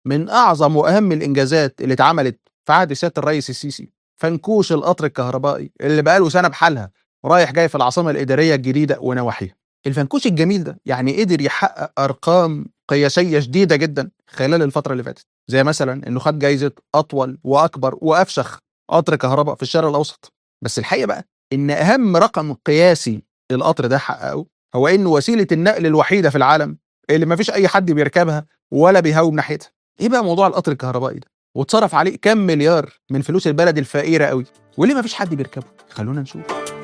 من اعظم واهم الانجازات اللي اتعملت في عهد سياده الرئيس السيسي فنكوش القطر الكهربائي اللي بقاله سنه بحالها رايح جاي في العاصمه الاداريه الجديده ونواحيها الفنكوش الجميل ده يعني قدر يحقق ارقام قياسيه شديده جدا خلال الفتره اللي فاتت زي مثلا انه خد جايزه اطول واكبر وافشخ قطر كهرباء في الشرق الاوسط بس الحقيقه بقى ان اهم رقم قياسي القطر ده حققه هو انه وسيله النقل الوحيده في العالم اللي ما فيش اي حد بيركبها ولا بيهاوم ناحيتها ايه بقى موضوع القطر الكهربائي ده واتصرف عليه كام مليار من فلوس البلد الفقيره قوي وليه ما فيش حد بيركبه خلونا نشوف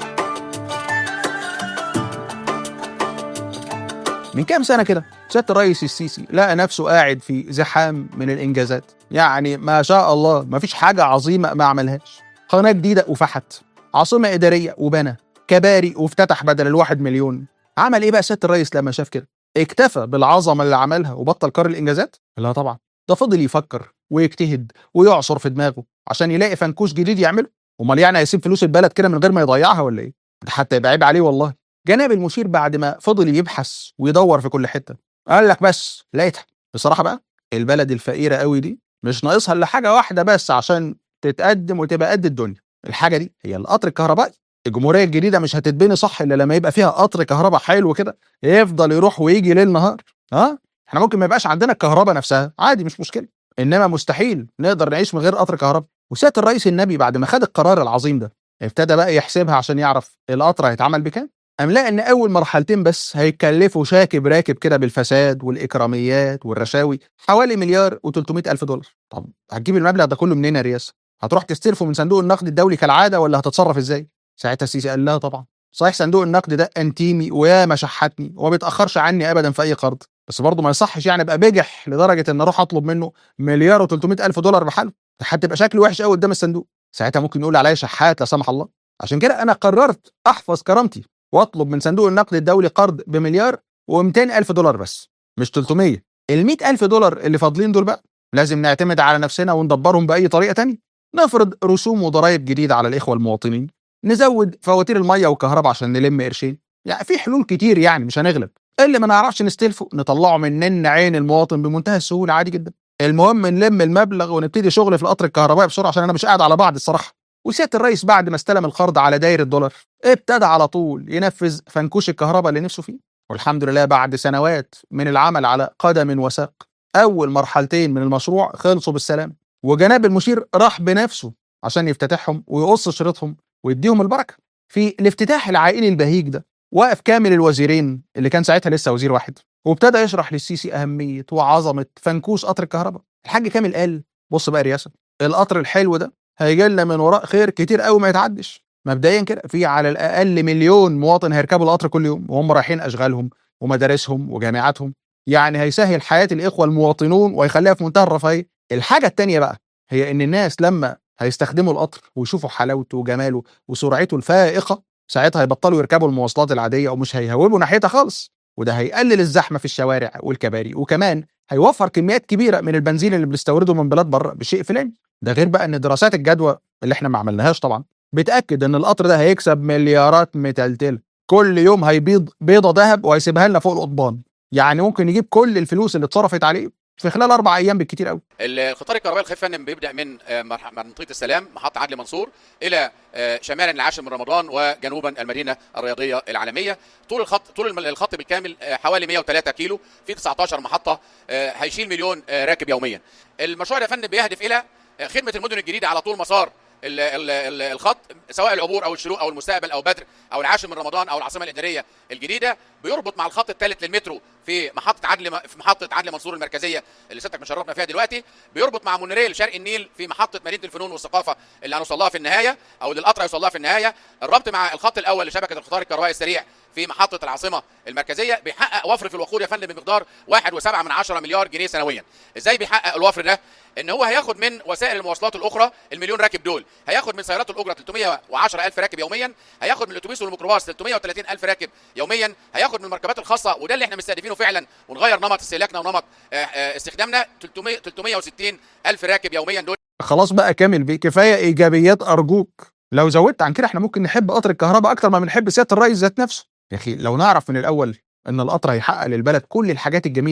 من كام سنه كده سياده الرئيس السيسي لقى نفسه قاعد في زحام من الانجازات يعني ما شاء الله ما فيش حاجه عظيمه ما عملهاش قناه جديده وفحت عاصمه اداريه وبنى كباري وافتتح بدل الواحد مليون عمل ايه بقى سياده الرئيس لما شاف كده اكتفى بالعظمه اللي عملها وبطل كار الانجازات لا طبعا ده فضل يفكر ويجتهد ويعصر في دماغه عشان يلاقي فنكوش جديد يعمله امال يعني هيسيب فلوس البلد كده من غير ما يضيعها ولا ايه ده حتى يبقى عيب عليه والله جناب المشير بعد ما فضل يبحث ويدور في كل حته قال لك بس لقيتها بصراحه بقى البلد الفقيره قوي دي مش ناقصها الا حاجه واحده بس عشان تتقدم وتبقى قد الدنيا الحاجه دي هي القطر الكهربائي الجمهوريه الجديده مش هتتبني صح الا لما يبقى فيها قطر كهرباء حلو كده يفضل يروح ويجي ليل نهار ها احنا ممكن ما يبقاش عندنا الكهرباء نفسها عادي مش مشكله انما مستحيل نقدر نعيش من غير قطر كهرباء وسياده الرئيس النبي بعد ما خد القرار العظيم ده ابتدى بقى يحسبها عشان يعرف القطر هيتعمل بكام قام لقى ان اول مرحلتين بس هيكلفوا شاكب راكب كده بالفساد والاكراميات والرشاوي حوالي مليار و300 الف دولار طب هتجيب المبلغ ده كله منين يا رياسه هتروح تستلفه من صندوق النقد الدولي كالعاده ولا هتتصرف ازاي ساعتها السيسي قال لها طبعا صحيح صندوق النقد ده انتيمي وياما شحتني وما بيتاخرش عني ابدا في اي قرض بس برضه ما يصحش يعني ابقى بجح لدرجه ان اروح اطلب منه مليار و300 الف دولار بحاله ده هتبقى شكلي وحش قوي قدام الصندوق ساعتها ممكن يقول عليا شحات لا سمح الله عشان كده انا قررت احفظ كرامتي واطلب من صندوق النقد الدولي قرض بمليار و200 الف دولار بس مش 300 ال 100 الف دولار اللي فاضلين دول بقى لازم نعتمد على نفسنا وندبرهم باي طريقه تانية نفرض رسوم وضرائب جديده على الاخوه المواطنين نزود فواتير الميه والكهرباء عشان نلم قرشين يعني في حلول كتير يعني مش هنغلب اللي ما نعرفش نستلفه نطلعه مننا عين المواطن بمنتهى السهوله عادي جدا المهم نلم المبلغ ونبتدي شغل في القطر الكهربائي بسرعه عشان انا مش قاعد على بعض الصراحه وسياده الرئيس بعد ما استلم القرض على داير الدولار ابتدى على طول ينفذ فنكوش الكهرباء اللي نفسه فيه والحمد لله بعد سنوات من العمل على قدم وساق اول مرحلتين من المشروع خلصوا بالسلام وجناب المشير راح بنفسه عشان يفتتحهم ويقص شريطهم ويديهم البركه في الافتتاح العائلي البهيج ده وقف كامل الوزيرين اللي كان ساعتها لسه وزير واحد وابتدى يشرح للسيسي اهميه وعظمه فنكوش قطر الكهرباء الحاج كامل قال بص بقى يا رياسه القطر الحلو ده هيجي لنا من وراء خير كتير قوي ما يتعدش مبدئيا كده في على الاقل مليون مواطن هيركبوا القطر كل يوم وهم رايحين اشغالهم ومدارسهم وجامعاتهم يعني هيسهل حياه الاخوه المواطنون ويخليها في منتهى الرفاهيه الحاجه التانية بقى هي ان الناس لما هيستخدموا القطر ويشوفوا حلاوته وجماله وسرعته الفائقه ساعتها هيبطلوا يركبوا المواصلات العاديه ومش هيهوبوا ناحيتها خالص وده هيقلل الزحمه في الشوارع والكباري وكمان هيوفر كميات كبيره من البنزين اللي بنستورده من بلاد بره بشيء فلاني ده غير بقى ان دراسات الجدوى اللي احنا ما عملناهاش طبعا بتاكد ان القطر ده هيكسب مليارات متلتله كل يوم هيبيض بيضه ذهب وهيسيبها لنا فوق القضبان يعني ممكن يجيب كل الفلوس اللي اتصرفت عليه في خلال اربع ايام بالكتير قوي القطار الكهربائي الخفيف فندم بيبدا من آه، مرح- منطقه السلام محطه عدلي منصور الى آه، شمالا العاشر من رمضان وجنوبا المدينه الرياضيه العالميه طول الخط طول الم- الخط بالكامل آه، حوالي 103 كيلو في 19 محطه آه، هيشيل مليون آه، راكب يوميا المشروع ده يا فندم بيهدف الى آه، خدمه المدن الجديده على طول مسار ال- ال- ال- الخط سواء العبور او الشروق او المستقبل او بدر او العاشر من رمضان او العاصمه الاداريه الجديده بيربط مع الخط الثالث للمترو في محطه عدل في محطه عدل منصور المركزيه اللي سيادتك مشرفنا فيها دلوقتي بيربط مع مونوريل شرق النيل في محطه مدينه الفنون والثقافه اللي هنوصل لها في النهايه او اللي القطر هيوصل لها في النهايه الربط مع الخط الاول لشبكه القطار الكهربائي السريع في محطه العاصمه المركزيه بيحقق وفر في الوقود يا فندم بمقدار 1.7 من 10 مليار جنيه سنويا ازاي بيحقق الوفر ده ان هو هياخد من وسائل المواصلات الاخرى المليون راكب دول هياخد من سيارات الاجره 310 الف راكب يوميا هياخد من الاتوبيس والميكروباص 330 الف راكب يوميا هياخد من المركبات الخاصه وده اللي احنا مستهدفينه فعلا ونغير نمط استهلاكنا ونمط آه، آه، استخدامنا 300 360 الف راكب يوميا دول خلاص بقى كامل بيه كفايه ايجابيات ارجوك لو زودت عن كده احنا ممكن نحب قطر الكهرباء اكتر ما بنحب سياده الرئيس ذات نفسه يا اخي لو نعرف من الاول ان القطر هيحقق للبلد كل الحاجات الجميله دي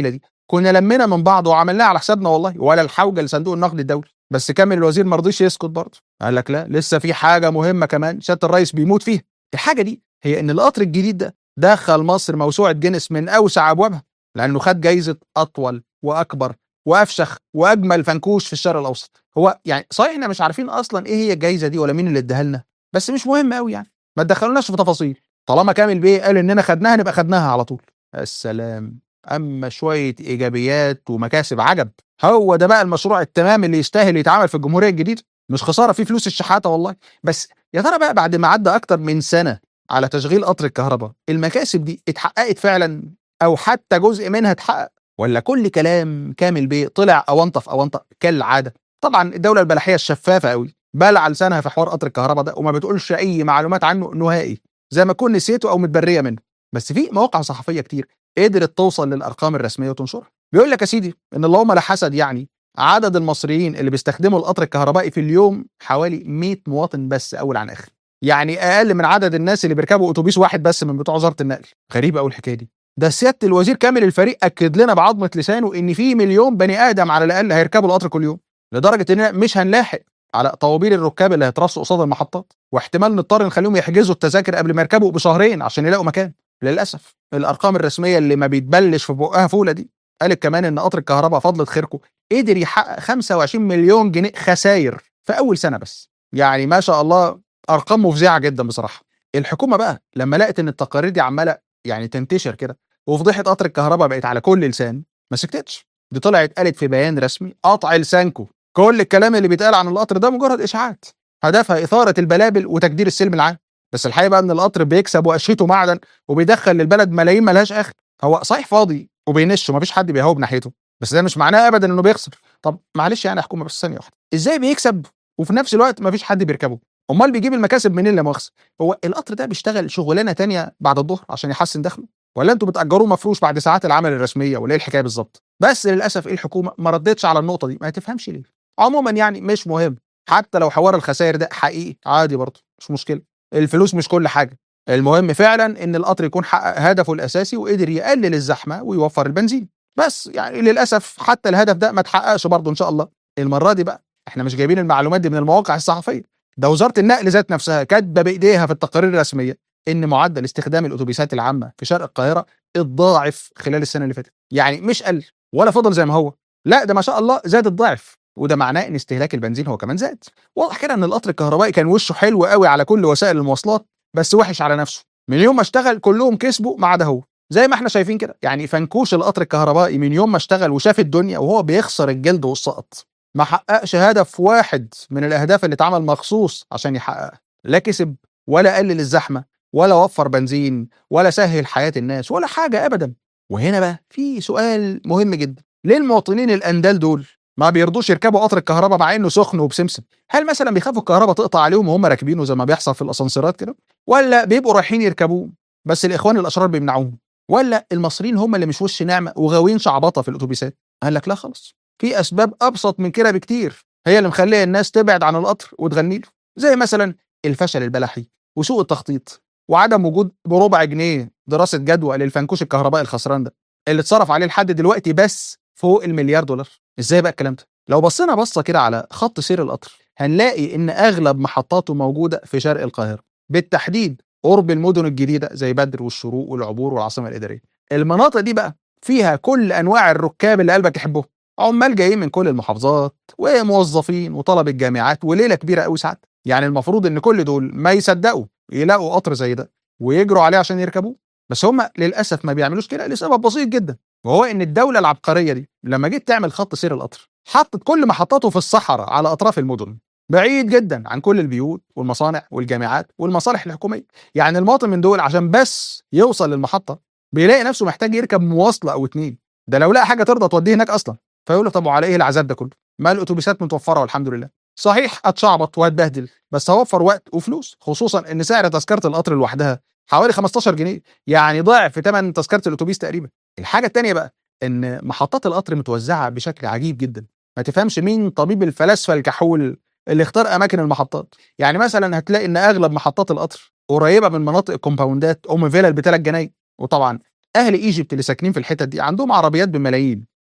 كنا لمينا من بعض وعملناها على حسابنا والله ولا الحوجه لصندوق النقد الدولي بس كامل الوزير ما رضيش يسكت برضه قال لك لا لسه في حاجه مهمه كمان سياده الرئيس بيموت فيها الحاجه دي هي ان القطر الجديد ده دخل مصر موسوعه جينيس من اوسع ابوابها لانه خد جايزه اطول واكبر وافشخ واجمل فنكوش في الشرق الاوسط هو يعني صحيح احنا مش عارفين اصلا ايه هي الجايزه دي ولا مين اللي اداها لنا بس مش مهم قوي يعني ما تدخلوناش في تفاصيل طالما كامل بيه قال اننا خدناها نبقى خدناها على طول السلام اما شويه ايجابيات ومكاسب عجب هو ده بقى المشروع التمام اللي يستاهل يتعمل في الجمهوريه الجديده مش خساره فيه فلوس الشحاته والله بس يا ترى بقى بعد ما عدى اكتر من سنه على تشغيل قطر الكهرباء المكاسب دي اتحققت فعلا او حتى جزء منها اتحقق ولا كل كلام كامل بيه طلع اونطه في اونطه كالعاده طبعا الدوله البلحيه الشفافه قوي بلع لسانها في حوار قطر الكهرباء ده وما بتقولش اي معلومات عنه نهائي زي ما تكون نسيته او متبريه منه بس في مواقع صحفيه كتير قدرت توصل للارقام الرسميه وتنشرها بيقول لك يا سيدي ان اللهم لا حسد يعني عدد المصريين اللي بيستخدموا القطر الكهربائي في اليوم حوالي 100 مواطن بس اول عن اخر يعني اقل من عدد الناس اللي بيركبوا اتوبيس واحد بس من بتوع وزاره النقل غريبه قوي الحكايه دي ده سياده الوزير كامل الفريق اكد لنا بعظمه لسانه ان في مليون بني ادم على الاقل هيركبوا القطر كل يوم لدرجه اننا مش هنلاحق على طوابير الركاب اللي هيترصوا قصاد المحطات واحتمال نضطر نخليهم يحجزوا التذاكر قبل ما يركبوا بشهرين عشان يلاقوا مكان للاسف الارقام الرسميه اللي ما بيتبلش في بقها فوله دي قالت كمان ان قطر الكهرباء فضلة خيركم قدر يحقق 25 مليون جنيه خساير في اول سنه بس يعني ما شاء الله ارقام مفزعه جدا بصراحه الحكومه بقى لما لقت ان التقارير دي عماله يعني تنتشر كده وفضيحه قطر الكهرباء بقت على كل لسان ما سكتتش دي طلعت قالت في بيان رسمي قطع لسانكم كل الكلام اللي بيتقال عن القطر ده مجرد اشاعات هدفها اثاره البلابل وتجدير السلم العام بس الحقيقه بقى ان القطر بيكسب وقشته معدن وبيدخل للبلد ملايين ملهاش اخر هو صحيح فاضي وبينش ومفيش حد بيهوب ناحيته بس ده مش معناه ابدا انه بيخسر طب معلش يعني حكومه بس ثانيه واحده ازاي بيكسب وفي نفس الوقت مفيش حد بيركبه امال بيجيب المكاسب منين لا مؤاخذه هو القطر ده بيشتغل شغلانه تانية بعد الظهر عشان يحسن دخله ولا انتوا بتاجروه مفروش بعد ساعات العمل الرسميه ولا ايه الحكايه بالظبط بس للاسف ايه الحكومه ما ردتش على النقطه دي ما تفهمش ليه عموما يعني مش مهم حتى لو حوار الخسائر ده حقيقي عادي برضه مش مشكله الفلوس مش كل حاجه المهم فعلا ان القطر يكون حقق هدفه الاساسي وقدر يقلل الزحمه ويوفر البنزين بس يعني للاسف حتى الهدف ده ما اتحققش برضه ان شاء الله المره دي بقى احنا مش جايبين المعلومات دي من المواقع الصحفيه ده وزاره النقل ذات نفسها كاتبه بايديها في التقارير الرسميه ان معدل استخدام الاتوبيسات العامه في شرق القاهره اتضاعف خلال السنه اللي فاتت يعني مش قل ولا فضل زي ما هو لا ده ما شاء الله زاد الضعف وده معناه ان استهلاك البنزين هو كمان زاد واضح كده ان القطر الكهربائي كان وشه حلو قوي على كل وسائل المواصلات بس وحش على نفسه من يوم ما اشتغل كلهم كسبوا ما عدا هو زي ما احنا شايفين كده يعني فنكوش القطر الكهربائي من يوم ما اشتغل وشاف الدنيا وهو بيخسر الجلد والسقط ما حققش هدف واحد من الاهداف اللي اتعمل مخصوص عشان يحققها لا كسب ولا قلل الزحمه ولا وفر بنزين ولا سهل حياه الناس ولا حاجه ابدا وهنا بقى في سؤال مهم جدا ليه المواطنين الاندال دول ما بيرضوش يركبوا قطر الكهرباء مع انه سخن وبسمسم هل مثلا بيخافوا الكهرباء تقطع عليهم وهم راكبينه زي ما بيحصل في الاسانسيرات كده ولا بيبقوا رايحين يركبوه بس الاخوان الاشرار بيمنعوهم ولا المصريين هم اللي مش وش نعمه وغاويين شعبطه في الاتوبيسات قال لك لا خالص في اسباب ابسط من كده بكتير هي اللي مخليه الناس تبعد عن القطر وتغني له زي مثلا الفشل البلحي وسوء التخطيط وعدم وجود بربع جنيه دراسه جدوى للفنكوش الكهربائي الخسران ده اللي اتصرف عليه لحد دلوقتي بس فوق المليار دولار ازاي بقى الكلام ده لو بصينا بصه كده على خط سير القطر هنلاقي ان اغلب محطاته موجوده في شرق القاهره بالتحديد قرب المدن الجديده زي بدر والشروق والعبور والعاصمه الاداريه المناطق دي بقى فيها كل انواع الركاب اللي قلبك يحبهم عمال جايين من كل المحافظات وموظفين وطلب الجامعات وليله كبيره قوي ساعات يعني المفروض ان كل دول ما يصدقوا يلاقوا قطر زي ده ويجروا عليه عشان يركبوه بس هم للاسف ما بيعملوش كده لسبب بسيط جدا وهو ان الدوله العبقريه دي لما جيت تعمل خط سير القطر حطت كل محطاته في الصحراء على اطراف المدن بعيد جدا عن كل البيوت والمصانع والجامعات والمصالح الحكوميه يعني المواطن من دول عشان بس يوصل للمحطه بيلاقي نفسه محتاج يركب مواصله او اتنين ده لو لقى حاجه ترضى توديه هناك اصلا فيقول له طب وعلى ايه العذاب ده كله ما الاتوبيسات متوفره والحمد لله صحيح اتشعبط واتبهدل بس هوفر وقت وفلوس خصوصا ان سعر تذكره القطر لوحدها حوالي 15 جنيه يعني ضعف ثمن تذكره الاتوبيس تقريبا الحاجه الثانيه بقى ان محطات القطر متوزعه بشكل عجيب جدا ما تفهمش مين طبيب الفلاسفه الكحول اللي اختار اماكن المحطات يعني مثلا هتلاقي ان اغلب محطات القطر قريبه من مناطق الكومباوندات ام فيلل بثلاث جناين وطبعا اهل ايجيبت اللي ساكنين في الحتت دي عندهم عربيات بملايين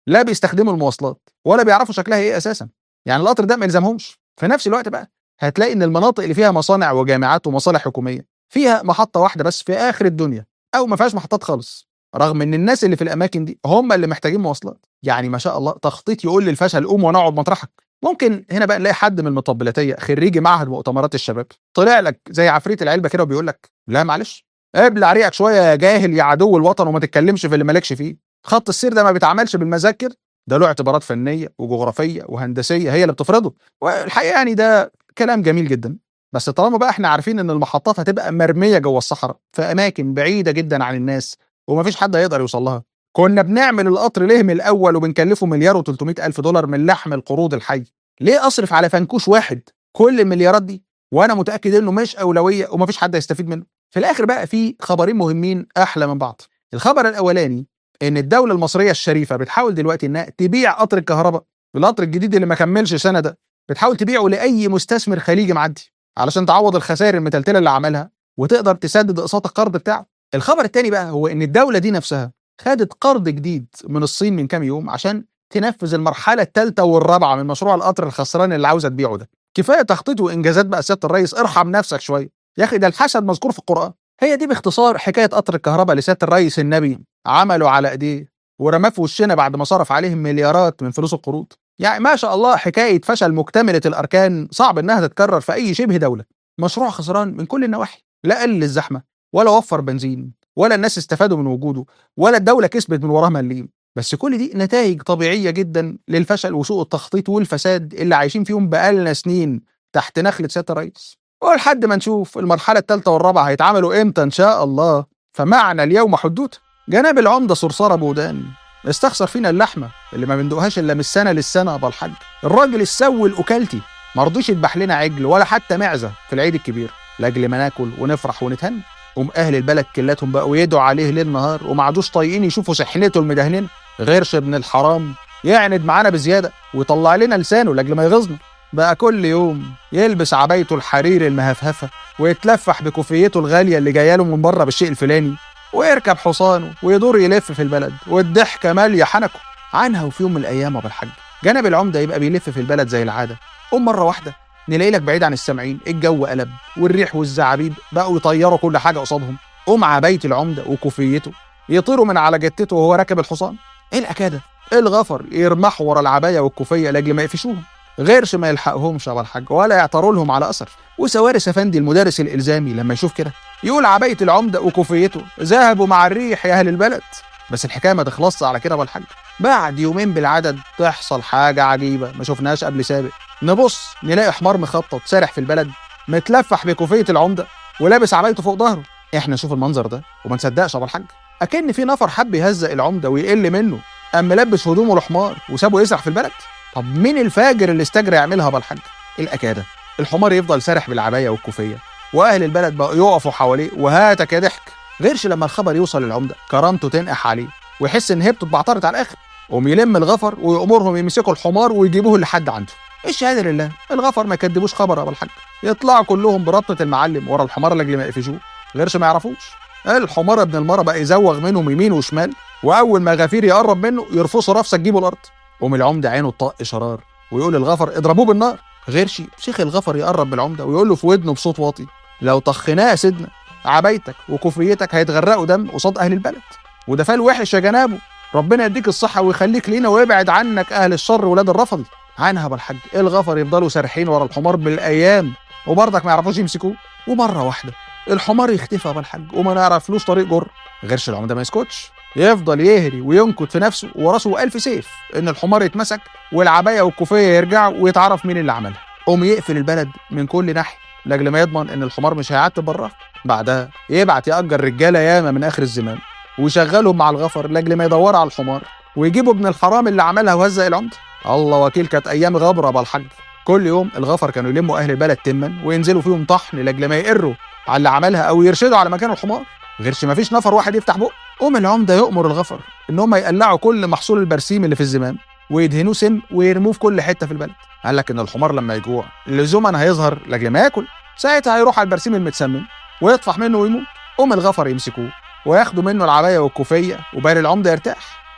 لا بيستخدموا المواصلات ولا بيعرفوا شكلها ايه اساسا يعني القطر ده ما يلزمهمش في نفس الوقت بقى هتلاقي ان المناطق اللي فيها مصانع وجامعات ومصالح حكوميه فيها محطه واحده بس في اخر الدنيا او ما فيهاش محطات خالص رغم ان الناس اللي في الاماكن دي هم اللي محتاجين مواصلات يعني ما شاء الله تخطيط يقول للفشل قوم ونقعد مطرحك ممكن هنا بقى نلاقي حد من المطبلاتيه خريجي معهد مؤتمرات الشباب طلع لك زي عفريت العلبه كده وبيقول لك لا معلش ابلع ريقك شويه يا جاهل يا عدو الوطن وما تتكلمش في اللي مالكش فيه خط السير ده ما بيتعملش بالمزاج كده ده له اعتبارات فنيه وجغرافيه وهندسيه هي اللي بتفرضه والحقيقه يعني ده كلام جميل جدا بس طالما بقى احنا عارفين ان المحطات هتبقى مرميه جوه الصحراء في اماكن بعيده جدا عن الناس ومفيش حد هيقدر يوصل لها كنا بنعمل القطر ليه من الاول وبنكلفه مليار و300 الف دولار من لحم القروض الحي ليه اصرف على فنكوش واحد كل المليارات دي وانا متاكد انه مش اولويه ومفيش حد هيستفيد منه في الاخر بقى في خبرين مهمين احلى من بعض الخبر الاولاني ان الدوله المصريه الشريفه بتحاول دلوقتي انها تبيع قطر الكهرباء القطر الجديد اللي ما كملش سنه ده بتحاول تبيعه لاي مستثمر خليجي معدي علشان تعوض الخسائر المتلتله اللي عملها وتقدر تسدد اقساط القرض بتاعه الخبر الثاني بقى هو ان الدوله دي نفسها خدت قرض جديد من الصين من كام يوم عشان تنفذ المرحله الثالثه والرابعه من مشروع القطر الخسران اللي عاوزه تبيعه ده كفايه تخطيط وانجازات بقى سياده الرئيس ارحم نفسك شويه يا اخي ده الحسد مذكور في القران هي دي باختصار حكايه قطر الكهرباء لسياده الرئيس النبي عمله على ايديه ورماه في وشنا بعد ما صرف عليهم مليارات من فلوس القروض يعني ما شاء الله حكايه فشل مكتمله الاركان صعب انها تتكرر في اي شبه دوله مشروع خسران من كل النواحي لا قلل الزحمه ولا وفر بنزين ولا الناس استفادوا من وجوده ولا الدوله كسبت من وراه مليم بس كل دي نتائج طبيعيه جدا للفشل وسوء التخطيط والفساد اللي عايشين فيهم بقالنا سنين تحت نخله سياده الرئيس ولحد ما نشوف المرحله الثالثه والرابعه هيتعملوا امتى ان شاء الله فمعنى اليوم حدوته جناب العمده صرصار ابو ودان استخسر فينا اللحمه اللي ما بندوقهاش الا من السنه للسنه ابو الحاج الراجل السوي الاكلتي ما رضيش يذبح لنا عجل ولا حتى معزه في العيد الكبير لاجل ما ناكل ونفرح ونتهنى قوم اهل البلد كلاتهم بقوا يدعوا عليه ليل نهار وما عادوش طايقين يشوفوا سحنته المدهنين غيرش ابن الحرام يعند معانا بزياده ويطلع لنا لسانه لاجل ما يغيظنا بقى كل يوم يلبس عبايته الحرير المهفهفه ويتلفح بكوفيته الغاليه اللي جايه له من بره بالشيء الفلاني ويركب حصانه ويدور يلف في البلد والضحكه ماليه حنكه عنها وفي يوم من الايام ابو الحاج جنب العمده يبقى بيلف في البلد زي العاده قوم مره واحده نلاقي لك بعيد عن السامعين الجو قلب والريح والزعابيب بقوا يطيروا كل حاجه قصادهم قوم عبايه العمده وكوفيته يطيروا من على جتته وهو راكب الحصان ايه الاكاده الغفر يرمحوا ورا العبايه والكوفيه لاجل ما يقفشوهم غيرش ما يلحقهمش ابو الحاج ولا يعتروا لهم على اثر وسوارس افندي المدرس الالزامي لما يشوف كده يقول عبايه العمده وكوفيته ذهبوا مع الريح يا اهل البلد بس الحكايه ما تخلصش على كده ابو الحاج بعد يومين بالعدد تحصل حاجه عجيبه ما شفناهاش قبل سابق نبص نلاقي حمار مخطط سارح في البلد متلفح بكوفيه العمده ولابس عبايته فوق ظهره احنا نشوف المنظر ده وما نصدقش ابو الحاج اكن في نفر حب يهزق العمده ويقل منه قام ملبس هدومه الحمار وسابه يسرح في البلد طب مين الفاجر اللي استجرى يعملها ابو الحاج الاكاده الحمار يفضل سارح بالعبايه والكوفيه واهل البلد بقوا يقفوا حواليه وهاتك يا ضحك غيرش لما الخبر يوصل للعمده كرامته تنقح عليه ويحس ان هيبته اتبعترت على الاخر قوم يلم الغفر ويامرهم يمسكوا الحمار ويجيبوه لحد عنده الشهاده لله الغفر ما يكدبوش خبر يا ابو الحاج يطلعوا كلهم بربطه المعلم ورا الحمار لاجل ما يقفشوه غيرش ما يعرفوش الحمار ابن المره بقى يزوغ منهم يمين وشمال واول ما غفير يقرب منه يرفصوا رفسه تجيبه الارض قوم العمده عينه طق شرار ويقول للغفر اضربوه بالنار غيرشي شيخ الغفر يقرب بالعمده ويقول له في ودنه بصوت واطي لو طخناه يا سيدنا عبايتك وكوفيتك هيتغرقوا دم قصاد اهل البلد وده فال وحش يا جنابه ربنا يديك الصحه ويخليك لينا ويبعد عنك اهل الشر ولاد الرفضي عنها بالحج الغفر يفضلوا سارحين ورا الحمار بالايام وبرضك ما يعرفوش يمسكوه ومره واحده الحمار يختفى بالحج وما نعرفلوش طريق جر غيرش العمده ما يسكتش يفضل يهري وينكت في نفسه وراسه ألف سيف إن الحمار يتمسك والعباية والكوفية يرجعوا ويتعرف مين اللي عملها قوم يقفل البلد من كل ناحية لاجل ما يضمن إن الحمار مش هيعتب براه بعدها يبعت يأجر رجالة ياما من آخر الزمان ويشغلهم مع الغفر لاجل ما يدوروا على الحمار ويجيبوا ابن الحرام اللي عملها وهزق العمدة الله وكيل كانت أيام غبرة بالحج كل يوم الغفر كانوا يلموا أهل البلد تما وينزلوا فيهم طحن لاجل ما يقروا على اللي عملها أو يرشدوا على مكان الحمار غيرش ما فيش نفر واحد يفتح بقه قوم العمده يؤمر الغفر ان هم يقلعوا كل محصول البرسيم اللي في الزمام ويدهنوه سم ويرموه في كل حته في البلد قال لك ان الحمار لما يجوع لزوما هيظهر لاجل ما ياكل ساعتها هيروح على البرسيم المتسمم ويطفح منه ويموت قوم الغفر يمسكوه وياخدوا منه العبايه والكوفيه وبال العمده يرتاح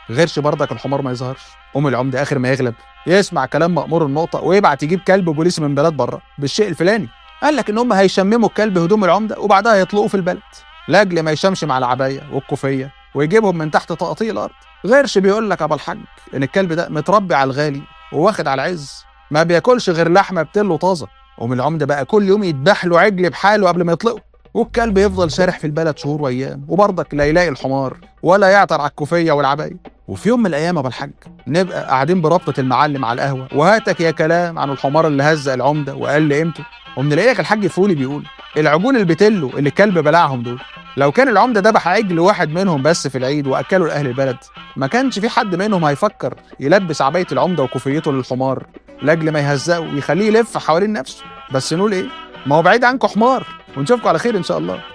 غيرش برضك الحمار ما يظهرش قوم العمده اخر ما يغلب يسمع كلام مأمور النقطه ويبعت يجيب كلب بوليسي من بلاد بره بالشيء الفلاني قال لك ان هم هيشمموا الكلب هدوم العمده وبعدها يطلقوا في البلد لاجل ما يشمش مع العبايه والكوفيه ويجيبهم من تحت تقطيع الارض غيرش بيقول لك ابو الحاج ان الكلب ده متربي على الغالي وواخد على العز ما بياكلش غير لحمه بتلو طازه قوم العمده بقى كل يوم يذبح له عجل بحاله قبل ما يطلقه والكلب يفضل سارح في البلد شهور وايام وبرضك لا يلاقي الحمار ولا يعثر على الكوفيه والعبايه وفي يوم من الايام ابو الحاج نبقى قاعدين بربطه المعلم على القهوه وهاتك يا كلام عن الحمار اللي هزق العمده وقل قيمته ومنلاقي لك الحاج فولي بيقول العجون البتلو اللي الكلب بلعهم دول لو كان العمده ذبح عجل واحد منهم بس في العيد واكله لاهل البلد ما كانش في حد منهم هيفكر يلبس عبايه العمده وكوفيته للحمار لاجل ما يهزقه ويخليه يلف حوالين نفسه بس نقول ايه ما هو بعيد عنكم حمار ونشوفكم على خير ان شاء الله